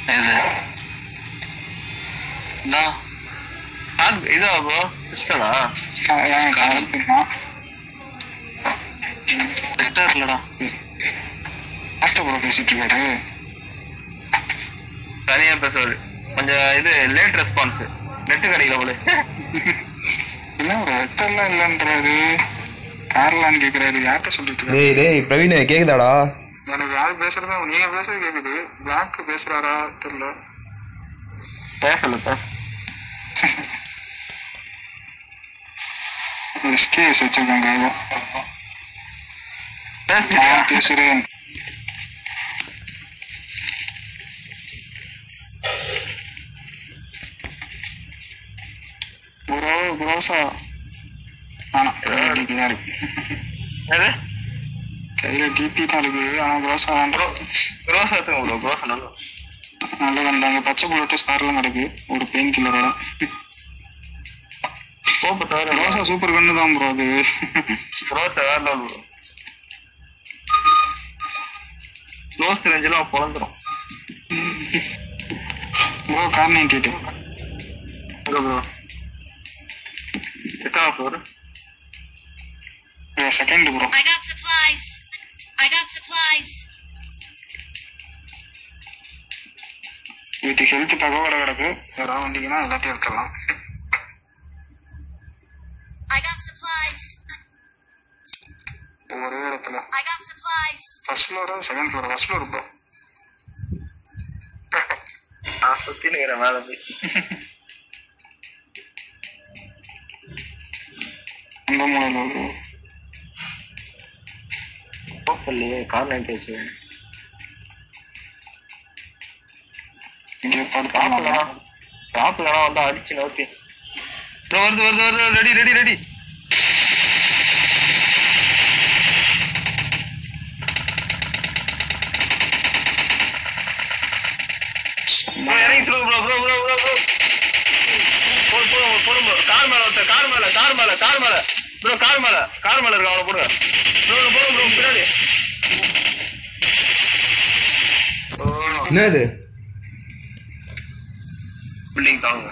இது இந்தா. ஆன்- இதா ப்ரோ பிஸ்டலா பெட்டர் இல்லடா ப்ரோ பேசிட்டு இருக்காரு தனியா பேசுவாரு கொஞ்சம் இது லேட் ரெஸ்பான்ஸ் நெட்டு கிடைக்கல போல என்ன ப்ரோ வெட்டர்லாம் இல்லைன்றாரு கார்லான்னு கேக்குறாரு யார்கிட்ட சொல்லிட்டு இருக்காரு டேய் டேய் பிரவீன் கேக்குதாடா எனக்கு யார் பேசுறதா நீங்க பேசுறது கேக்குது பிளாக் பேசுறாரா தெரியல பேசல பேச எஸ்கேஎஸ் வச்சிருக்காங்க ஏதோ. பேசுறியா நான் பேசுறேன் ப்ரோ ப்ரோசா ஆனா டிபி தான் இருக்கு எது கையில டிபி தான் இருக்கு ஆனா ப்ரோசா ப்ரோ க்ரோஸ் எடுத்துங்க ப்ரோ க்ரோஸ் நல்லா நல்லா வந்தாங்க பச்சை புல்லட்டு ஸ்கார்லாம் கிடக்கு ஒரு பெயின் கில்லரோட கோப்பு தவிர ரோசா சூப்பர் கன்னு தான் ப்ரோ அது க்ரோஸ் வேற லெவல் ப்ரோ க்ளோஸ் ரேஞ்சில் பிறந்துரும் ப்ரோ கார் நைன்டி எயிட் எங்க ப்ரோ எத்தனை floor second bro I got supplies. I got supplies. With health தகவலை கிடக்கு யாராவது வந்தீங்கன்னா எல்லாத்தையும் எடுத்துடலாம் I got supplies. ஒரே இடத்துல I got supplies. ஃபர்ஸ்ட் ஃப்ளோரா second floor first floor bro நான் சுத்தி நிக்கிறேன் மேல போய் அந்த மூலையில் ஒரு இல்லையே கார் நைட் வச்சு இங்கே டாப்ல படுத்தாங்க டாப்ல வந்து அடிச்சு நோத்தி இதோ வருது வருது வருது ரெடி ரெடி ரெடி ப்ரோ இறங்கி சொல்லுங்க bro bro bro bro bro போடு போடு போடு ப்ரோ கார் மேல ஒருத்தர் கார் மேல கார் மேல கார் மேல ப்ரோ கார் மேல கார் மேல இருக்கு அவனை போடுங்க ப்ரோ ப்ரோ ப்ரோ பின்னாடி ஓ என்ன இது பில்டிங் தாங்க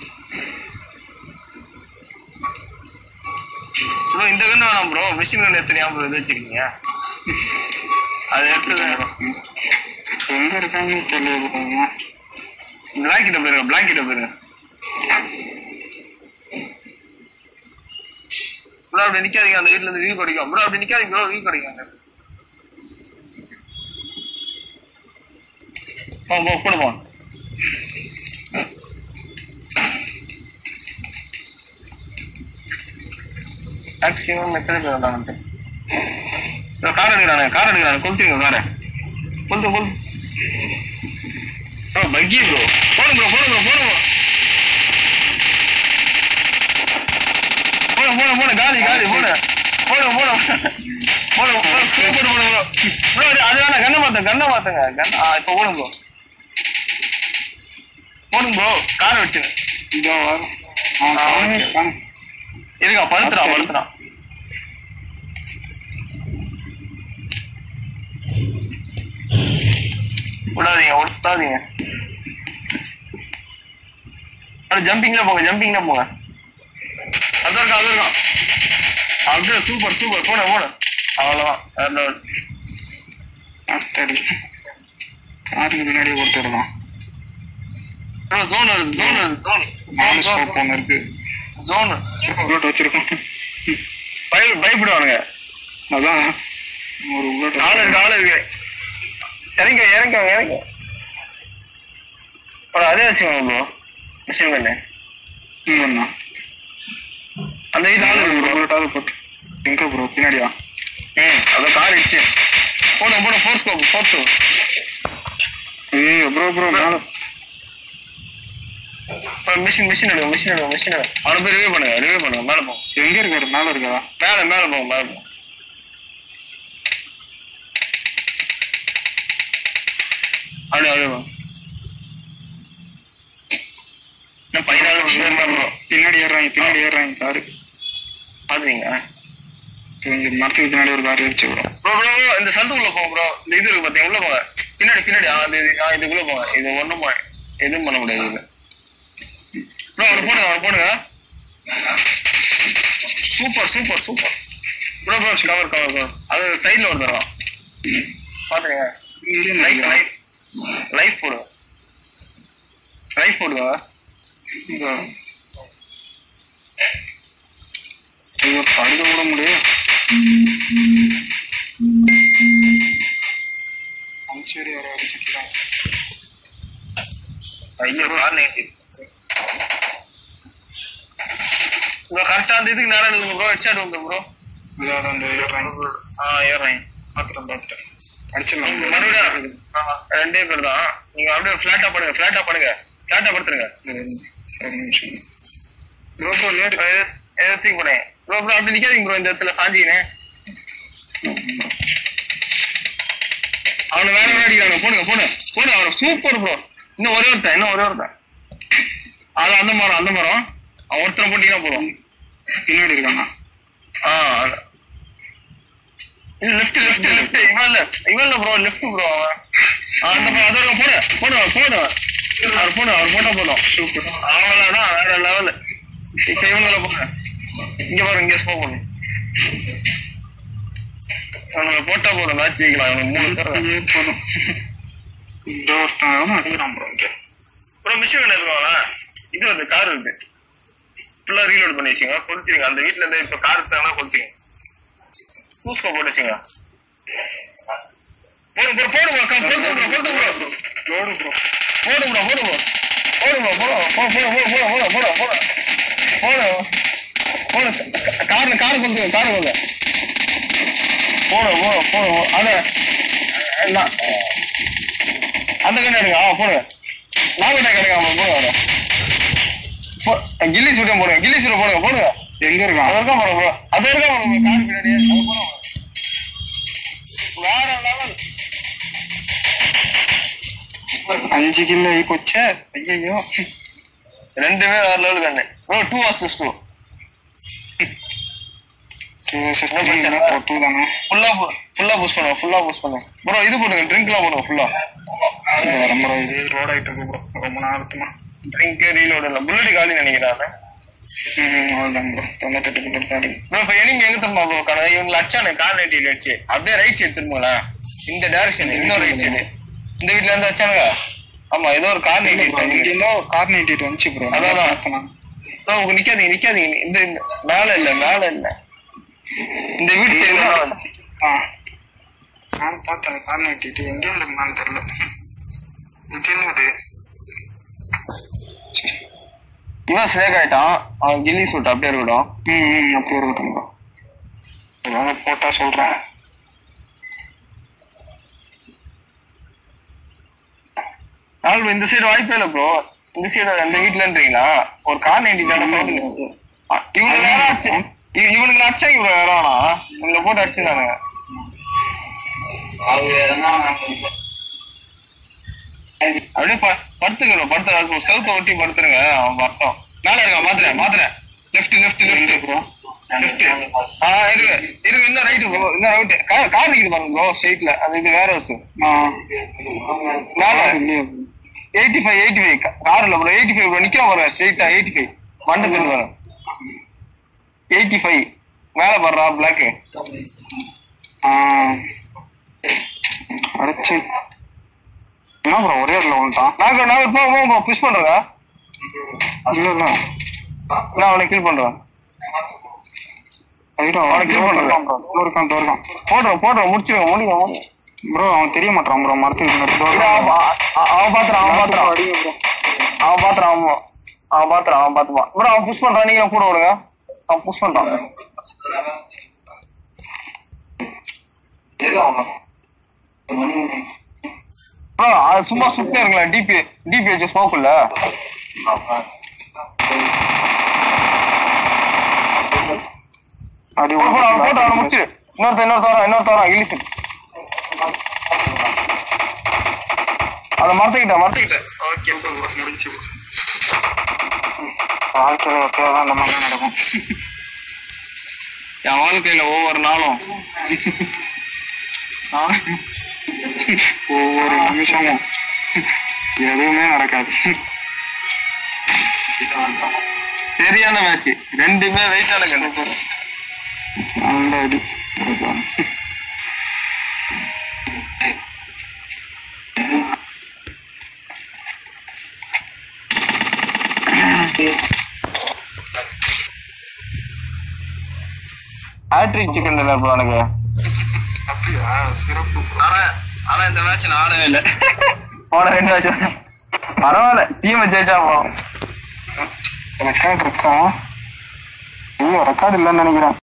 ப்ரோ இந்த கண்ணு வேணாம் ப்ரோ மிஷின் கண்ணு எத்தனை ஞாபகம் இது வச்சிருக்கீங்க அது எடுத்து எங்க இருக்காங்கன்னு தெரியல ப்ரோ பிளாக் கிட்ட போயிருங்க பிளாக் கிட்ட போயிருங்க ப்ரோ அப்படி நிக்காதீங்க அந்த வீட்ல இருந்து வியூ கிடைக்கும் ப்ரோ அப்படி நிக்காதீங்க ப்ரோ வியூ கிடைக்கும் அங்க. போ போ கூட போ மேக்ஸிமம் எத்தனை பேர் வந்தாங்க கார் எடுக்கிறானே கார் எடுக்கிறானே கொளுத்துருங்க காரை கொளுத்து கொளுத்து ப்ரோ பக்கி ப்ரோ போடு ப்ரோ போடு ப்ரோ போடு ப்ரோ போடு போடு போடு காலி காலி போடு போடு போடு போடு ப்ரோ ஸ்க்ரூ போட்டு போடு ப்ரோ ப்ரோ அது வேணாம் கண்ணை மாத்துங்க கண்ணை மாத்துங்க கண்ணை ஆ இப்போ போடுங்க ப்ரோ போடுங்க ப்ரோ காரை வச்சுங்க இதோ வரும் அவன் ஆ, காணே, okay. காணே. இருக்கா படுத்துறான் படுத்துறான் விடாதீங்க விடாதீங்க அது ஜம்பிங்ல போங்க ஜம்பிங்ல போங்க அது இருக்கா அது இருக்கா அப்படியே சூப்பர் சூப்பர் போன போன அவ்வளவுதான் வேற level. அத்தாடி காருக்கு பின்னாடி ஒருத்தர் ப்ரோ ஜோன் வருது ஜோன் வருது ஜோன் நாலு ஜோன் ஸ்கோப் ஒன்று இருக்கு ஜோன் புல்லட் வச்சிருக்கோம் பய பயப்படுவானுங்க அதான் ஒரு புல்லட் ஆளு இருக்கு ஆளு இருக்கு இறங்க இறங்க இறங்க ப்ரோ அதே வச்சுக்கோங்க ப்ரோ மிஷின் கண்ணு இன்னொன்னா அந்த வீட்டு ஆளு இருக்கு ஒரு ப்ரோ புல்லட்டாவது போட்டு எங்க ப்ரோ பின்னாடியா ம் அதை கார் இடிச்சு போன போன ஃபோர்ஸ் ஸ்கோப் ஃபோர்ஸ் ஐயோ ப்ரோ ப்ரோ மேல மிஷின் மிஷின் எடுங்க மிஷின் எடுங்க மிஷின் எடுங்க அவனை போய் ரிவ்யூ பண்ணுங்க ரிவ்யூ பண்ணுங்க மேலே போங்க எங்க இருக்காரு மேல இருக்கா மேலே மேலே போங்க மேலே போங்க அப்படியே அப்படியே போங்க இன்னும் பதினாலு நிமிஷம் தான் ப்ரோ பின்னாடி ஏறாங்க பின்னாடி ஏறாங்க காரு பாத்துறீங்க இங்க மரத்துக்கு பின்னாடி ஒரு கார் வச்சு ப்ரோ ப்ரோ ப்ரோ இந்த சந்துக்குள்ள போங்க ப்ரோ இந்த இது இருக்கு பாத்தீங்க உள்ள போங்க பின்னாடி பின்னாடி ஆ, இது ஆ, இதுக்குள்ள போங்க இது ஒண்ணும் ப- எதுவும் பண்ண முடியாது இது ப்ரோ அவனை போடுங்க அவனை போடுங்க super super super bro bro cover cover cover அது சைடுல ஒரு தரம் பாத்துங்க லைஃப் லைஃப் லைஃப் போடுங்க லைஃப் போடுங்க ஐயோ படுக்க கூட முடியும் சரி வர வச்சுக்கலாம் ஐயோ கார் நைன்டி ப்ரோ கரெக்டா அந்த இதுக்கு நேரம் இருக்கு ப்ரோ ஹெட்ஷாட் வந்து ப்ரோ இதாவது அந்த ஏறாங்க ஆ ஏறாங்க பாத்துட்டேன் பாத்துட்டேன் அடிச்சிடலாம் நீங்க மறுபடியும் ஆமா, ரெண்டே பேர் தான் நீங்க அப்படியே ஃபிளாட்டா படுங்க ஃபிளாட்டா படுங்க ஃபிளாட்டா படுத்துருங்க ஒரு நிமிஷம் ப்ரோ ப்ரோ நேட் எதாச்சும் போனேன் ப்ரோ ப்ரோ அப்படி நிக்காதீங்க ப்ரோ இந்த இடத்துல சாஞ்சிக்கினே அவனை வேற வேற அடிக்கிறாங்க போடுங்க போடுங்க போடுங்க அவரை சூப்பர் ப்ரோ இன்னும் ஒரே ஒருத்தன் இன்னும் ஒரே ஒருத்தன் அது அந்த மரம் அந்த மரம் அவன் ஒருத்தனை போட்டீங்கன்னா போதும் பின்னாடி இருக்காங்க ஆ அது- இது லெஃப்ட் லெஃப்ட் லெஃப்ட் இவன் இல்ல இவன் இல்ல ப்ரோ லெஃப்ட் ப்ரோ அவன் ஆ, அந்த பக்கம் அதோ போடு போடு போடு அவர் போடு அவர் போட்டா போதும் சூப்பர் அவ்வளவுதான் வேற லெவல் இப்ப இவங்கள போங்க இங்க பாரு இங்க ஸ்மோக் பண்ணு அவனுங்க போட்டா போதும் மேட்ச் ஜெயிக்கலாம் அவனுக்கு மூணு பேர் அப்படியே போதும் இந்த ஒருத்தன் அடிக்கிறான் ப்ரோ இங்க ப்ரோ மிஷின் எடுத்துக்கோங்களா இது வந்து கார் இருக்கு ஃபுல்லா ரீலோட் பண்ணி வச்சுங்க கொளுத்திருங்க அந்த வீட்ல இருந்து இப்ப கார் எடுத்தாங்கன்னா கொளுத்திங்க பூஸ்கோ போட்டு வச்சுங்க போடு ப்ரோ போடு ப்ரோ கொளுத்து ப்ரோ கொளுத்து ப்ரோ லோடு ப்ரோ போடு ப்ரோ போடு ப்ரோ போடு ப்ரோ போடு போ போடு போடு போடு போடு போடு போடு போடு கார்ல கார் கொளுத்துங்க கார் கொளுத்து போடு போடு போடு அத என்ன அந்த கண்ணு எடுங்க ஆ போடுங்க நாகட்டை கிடைக்காம போடுங்க அவனை. போ- கில்லி சூட்டம் போடுங்க கில்லி சூட்டம் போடுங்க போடுங்க எங்க அது இருக்கான் இருக்கா பாருங்க bro. அது இருக்கா பாருங்க bro, கார் பின்னாடி அது போடுங்க வேற லெவல் அஞ்சு கிலோ ஆகி போச்சே ஐயோ ரெண்டுமே வேற லெவல் கண்ணு ப்ரோ டூ வர்சஸ் டூ பிரச்சனை? டூ தானே ஃபுல்லா ஃபுல்லா புஷ் பண்ணுங்க ஃபுல்லா புஷ் பண்ணுங்க ப்ரோ இது போடுங்க ட்ரிங்க்லாம் போடுங்க ஃபுல்லா இது வரேன் ப்ரோ இது ரோட் ஆயிட்டு இருக்கு ப்ரோ ரொம்ப நேரத்துமா ட்ரிங்க் ரீலோட் இல்ல புல்லட் காலி நினைக்கிறேன் ம் அவ்வளோதான் ப்ரோ தொண்ணூத்தெட்டு கிலோ தாடி ப்ரோ இப்ப எனிமி எங்க திரும்ப ப்ரோ கடை இவங்க அச்சானு கால் நைட்டி அடிச்சு அப்படியே ரைட் சைடு திரும்புங்களேன் இந்த டைரக்ஷன் இன்னும் ரைட் சைடு இந்த வீட்ல இருந்து அச்சானுங்க ஆமா ஏதோ ஒரு கார் நைட்டி இங்க அடிச்சாங்க இருந்தோ கார் நைன்டிட்டு வந்துச்சு ப்ரோ அதான், அதான். பார்த்தேன் ப்ரோ உங்க நிக்காதீங்க நிக்காதீங்க இந்த இந்த மேல இல்ல மேல இல்ல இந்த வீட்டு சைடு தான் வந்துச்சு ஆ நான் பார்த்தேன் கார் நைன்டிட்டு எங்கே இருந்தான்னு தெரியல இது என்னது சரி இவன் ஸ்னேக் ஆயிட்டான் அவன் கில்லி சூட் அப்படியே இருக்கட்டும் ம் ம் அப்படியே இருக்கட்டும் ப்ரோ ஏதாவது போட்டா சொல்றேன் நாள் இந்த சைடு வாய்ப்பே இல்ல ப்ரோ இந்த சைடு அந்த வீட்டுலன்றீங்களா ஒரு கார் நைன்டி தானே சவுண்ட் இவனுக்கு வேற அடிச்சு இவ- இவனுக்கு அடிச்சா இவன் வேற ஆனா இவங்களை போட்டு அடிச்சிருந்தானுங்க அப்படியே ப- படுத்துக்கணும் படுத்து செவுத்த ஒட்டி படுத்துருங்க அவன் வரட்டும் மேல இருக்கான் மாத்துறேன் மாத்துறேன் left left left bro left ஆ இருக்கு இருக்கு இன்னும் ரைட்டு ப்ரோ இன்னும் ரைட்டு கார் கார் நிக்குது பாருங்க ப்ரோ ஸ்ட்ரைட்ல அது இது வேற ஹவுஸ் ஆ மேல இல்லையே eighty five eighty five car இல்ல ப்ரோ எயிட்டி ஃபைவ் ப்ரோ நிக்க பாருங்க ஸ்ட்ரைட்டா எயிட்டி ஃபைவ் மண்டை தெரிஞ்சு வரும் எயிட்டி ஃபைவ் மேல பாடுறா பிளாக் ஆ அடிச்சு என்ன ப்ரோ ஒரே இடத்துல வந்துட்டான் நாங்க நாங்க போ போ போ புஷ் பண்றேங்க இல்ல இல்ல நான் அவனை கில் பண்றேன் ஐடா அவனை kill பண்றேன். ப்ரோ இருக்கான் டோர் இருக்கான் போடுறோம் போடுறோம் முடிச்சிருங்க முடிங்க முடிங்க ப்ரோ அவன் தெரிய மாட்டான் ப்ரோ மரத்துக்கு டோர் இல்ல, அவன் அவன் அவன் பாத்துறான் அவன் பாத்துறான் அடிங்க ப்ரோ அவன் பாத்துறான் அவன் அவன் பாத்துறான் அவன் பாத்துப்பான் ப்ரோ அவன் புஷ் பண்றான் நீங்க கூட விடுங்க அவன் புஷ் பண்றான் ப்ரோ அது சும்மா சுத்தே இருங்களேன் டிபி டிபி வச்சு ஸ்மோக் இல்ல அடி போடு, போடு, அவன் போட்டு அவனை முடிச்சிரு இன்னொருத்த இன்னொருத்த வரான் இன்னொருத்த வரான் இலிசு அதை மறந்துக்கிட்டேன் மறந்துக்கிட்டேன் ஓகே சூப்பர் முடிஞ்சு வாழ்க்கையில எப்பயாவது அந்த மாதிரி நடக்கும் என் வாழ்க்கையில ஒவ்வொரு நாளும் ஒவ்வொரு நிமிஷமும் எதுவுமே நடக்காது சரியான மேட்ச் ரெண்டுமே வெயிட்டான கண்டு நல்ல அடி ஹேட்ரிக் சிக்கன் இல்லை ப்ரோ எனக்கு அப்படியா சிறப்பு ஆனா ஆனா இந்த மேட்ச் நான் ஆடவே இல்லை போன ரெண்டு மேட்ச் பரவாயில்ல டீம் ஜெயிச்சா போகும் ரெக்கார்ட் இருக்கா ஐயோ ரெக்கார்ட் இல்லைன்னு நினைக்கிறேன்